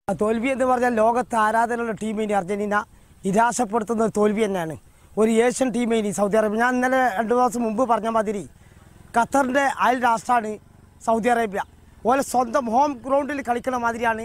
തോൽവി എന്ന് പറഞ്ഞാൽ ലോകത്ത് ആരാധനയുള്ള ടീമിനെ അർജന്റീന നിരാശപ്പെടുത്തുന്ന ഒരു തോൽവി തന്നെയാണ് ഒരു ഏഷ്യൻ ടീമിനെ സൗദി അറേബ്യ ഞാൻ ഇന്നലെ രണ്ട് ദിവസം മുമ്പ് പറഞ്ഞ മാതിരി ഖത്തറിൻ്റെ അയൽ രാഷ്ട്രമാണ് സൗദി അറേബ്യ ഓലെ സ്വന്തം ഹോം ഗ്രൗണ്ടിൽ കളിക്കുന്ന മാതിരിയാണ്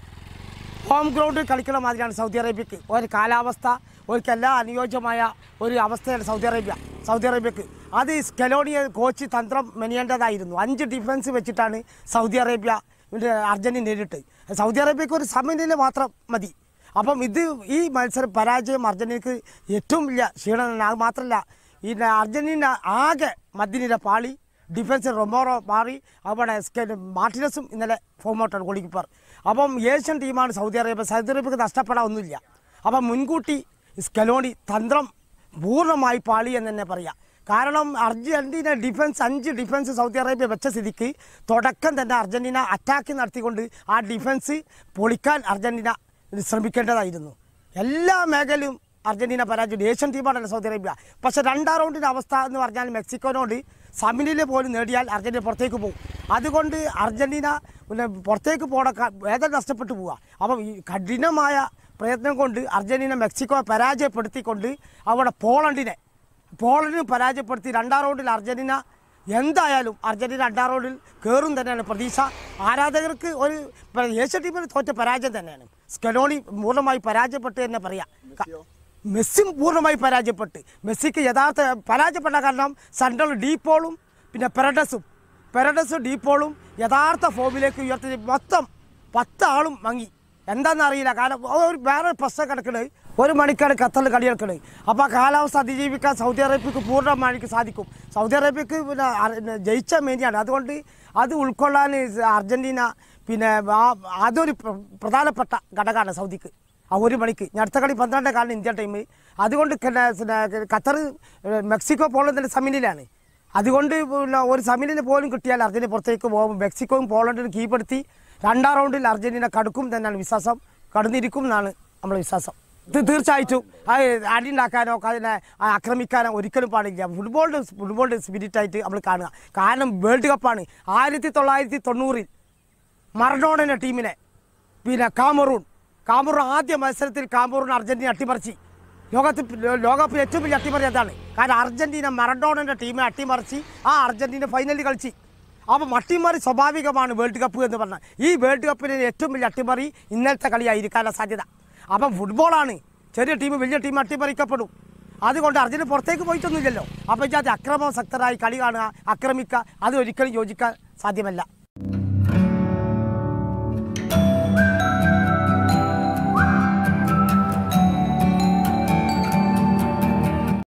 ഹോം ഗ്രൗണ്ടിൽ കളിക്കുന്ന മാതിരിയാണ് സൗദി അറേബ്യക്ക് ഒരു കാലാവസ്ഥ ഓർക്കെല്ലാം അനുയോജ്യമായ ഒരു അവസ്ഥയാണ് സൗദി അറേബ്യ സൗദി അറേബ്യക്ക് അത് സ്കെലോണിയ കോച്ച് തന്ത്രം മെനിയേണ്ടതായിരുന്നു അഞ്ച് ഡിഫൻസ് വെച്ചിട്ടാണ് സൗദി അറേബ്യ ഇത് അർജന്റീന നേരിട്ട് സൗദി അറേബ്യക്ക് ഒരു സമനില മാത്രം മതി അപ്പം ഇത് ഈ മത്സരം പരാജയം അർജന്റീനക്ക് ഏറ്റവും വലിയ ക്ഷീണം അത് മാത്രമല്ല ഈ അർജന്റീന ആകെ മധ്യനിര പാളി ഡിഫൻസ് റൊമോറോ മാറി അവിടെ സ്കെ- മാർട്ടിനസും ഇന്നലെ ഫോം ഔട്ടാണ് ഗോൾ കീപ്പർ അപ്പം ഏഷ്യൻ ടീമാണ് സൗദി അറേബ്യ സൗദി അറേബ്യക്ക് നഷ്ടപ്പെടാൻ ഒന്നുമില്ല അപ്പം മുൻകൂട്ടി സ്കലോണി തന്ത്രം പൂർണ്ണമായി പാളി എന്ന് തന്നെ പറയാം കാരണം അർജന്റീന ഡിഫൻസ് അഞ്ച് ഡിഫൻസ് സൗദി അറേബ്യ വെച്ച സ്ഥിതിക്ക് തുടക്കം തന്നെ അർജന്റീന അറ്റാക്ക് നടത്തിക്കൊണ്ട് ആ ഡിഫൻസ് പൊളിക്കാൻ അർജന്റീന ശ്രമിക്കേണ്ടതായിരുന്നു എല്ലാ മേഖലയും അർജന്റീന പരാജയം ഏഷ്യൻ ടീമാണല്ലോ സൗദി അറേബ്യ പക്ഷെ രണ്ടാം റൗണ്ടിൻ്റെ അവസ്ഥ എന്ന് പറഞ്ഞാൽ മെക്സിക്കോനോട് സമനില പോലും നേടിയാൽ അർജന്റീന പുറത്തേക്ക് പോകും അതുകൊണ്ട് അർജന്റീന പിന്നെ പുറത്തേക്ക് പോകണ വേദന നഷ്ടപ്പെട്ടു പോവുക അപ്പം ഈ കഠിനമായ പ്രയത്നം കൊണ്ട് അർജന്റീന മെക്സിക്കോയെ പരാജയപ്പെടുത്തിക്കൊണ്ട് അവിടെ പോളണ്ടിനെ പോളണ്ടിനെ പരാജയപ്പെടുത്തി രണ്ടാം റൗണ്ടിൽ അർജന്റീന എന്തായാലും അർജന്റീന രണ്ടാം റൗണ്ടിൽ കയറും തന്നെയാണ് പ്രതീക്ഷ ആരാധകർക്ക് ഒരു പ- ഏഷ്യ ടീമിന് തോറ്റ പരാജയം തന്നെയാണ് സ്കലോണി പൂർണ്ണമായി പരാജയപ്പെട്ട് തന്നെ പറയാം ക- മെസ്സി പൂർണ്ണമായി പരാജയപ്പെട്ട് മെസ്സിക്ക് യഥാർത്ഥ പരാജയപ്പെട്ട കാരണം സെൻട്രൽ ഡീപ്പോളും പിന്നെ പെരഡസും പെരഡസും ഡീപ്പോളും യഥാർത്ഥ ഫോമിലേക്ക് ഉയർത്തി മൊത്തം പത്താളും മങ്ങി എന്താണെന്ന് അറിയില്ല കാരണം ഒരു വേറെ പ്രശ്നം കിടക്കുന്നത് ഒരു മണിക്കാണ് ഖത്തറിൽ കളി കിടക്കുന്നത് അപ്പോൾ ആ കാലാവസ്ഥ അതിജീവിക്കാൻ സൗദി അറേബ്യക്ക് പൂർണ്ണമായിട്ട് സാധിക്കും സൗദി അറേബ്യക്ക് പിന്നെ അർ- പിന്നെ ജയിച്ച മേനിയാണ് അതുകൊണ്ട് അത് ഉൾക്കൊള്ളാൻ അർജന്റീന പിന്നെ ആ- അതൊരു പ്ര- പ്രധാനപ്പെട്ട ഘടകമാണ് സൗദിക്ക് ആ ഒരു മണിക്ക് ഇനി അടുത്ത കളി പന്ത്രണ്ടേ കാലിന് ഇന്ത്യ ടൈം അതുകൊണ്ട് പിന്നെ പിന്നെ ഖത്തർ മെക്സിക്കോ പോളണ്ടിൻ്റെ സമനിലാണ് അതുകൊണ്ട് പിന്നെ ഒരു സമനില പോലും കിട്ടിയാൽ അർജന്റീന പുറത്തേക്ക് പോകും മെക്സിക്കോയും പോളണ്ടിനും കീഴ്പ്പെടുത്തി രണ്ടാം റൗണ്ടിൽ അർജന്റീന കടുക്കും തന്നെയാണ് വിശ്വാസം കടന്നിരിക്കും എന്നാണ് നമ്മുടെ വിശ്വാസം ഇത് തീർച്ചയായിട്ടും അത് അടിയുണ്ടാക്കാനോ അതിനെ ആക്രമിക്കാനോ ഒരിക്കലും പാടില്ല ഫുട്ബോളിൻ്റെ ഫുട്ബോളിൻ്റെ സ്പിരിറ്റായിട്ട് നമ്മൾ കാണുക കാരണം വേൾഡ് കപ്പാണ് ആയിരത്തി തൊള്ളായിരത്തി തൊണ്ണൂറിൽ മറഡോണയുടെ ടീമിനെ പിന്നെ കാമറൂൺ കാമറൂൺ ആദ്യ മത്സരത്തിൽ കാമറൂൺ അർജന്റീന അട്ടിമറിച്ച് ലോകത്ത് ലോകകപ്പിൽ ഏറ്റവും വലിയ അട്ടിമറി അതാണ് കാരണം അർജന്റീന മറഡോണയുടെ ടീമിനെ അട്ടിമറിച്ച് ആ അർജന്റീന ഫൈനലിൽ കളിച്ച് അപ്പം അട്ടിമറി സ്വാഭാവികമാണ് വേൾഡ് കപ്പ് എന്ന് പറഞ്ഞാൽ ഈ വേൾഡ് കപ്പിലെ ഏറ്റവും വലിയ അട്ടിമറി ഇന്നലത്തെ കളിയായിരിക്കാനുള്ള സാധ്യത അപ്പം ഫുട്ബോളാണ് ചെറിയ ടീം വലിയ ടീം അട്ടിമറിക്കപ്പെടും അതുകൊണ്ട് അർജന്റീന പുറത്തേക്ക് പോയിട്ടൊന്നുമില്ലല്ലോ അപ്പോൾ ഇജാതി അക്രമാസക്തരായി കളി കാണുക ആക്രമിക്കുക അത് ഒരിക്കലും യോജിക്കാൻ സാധ്യമല്ല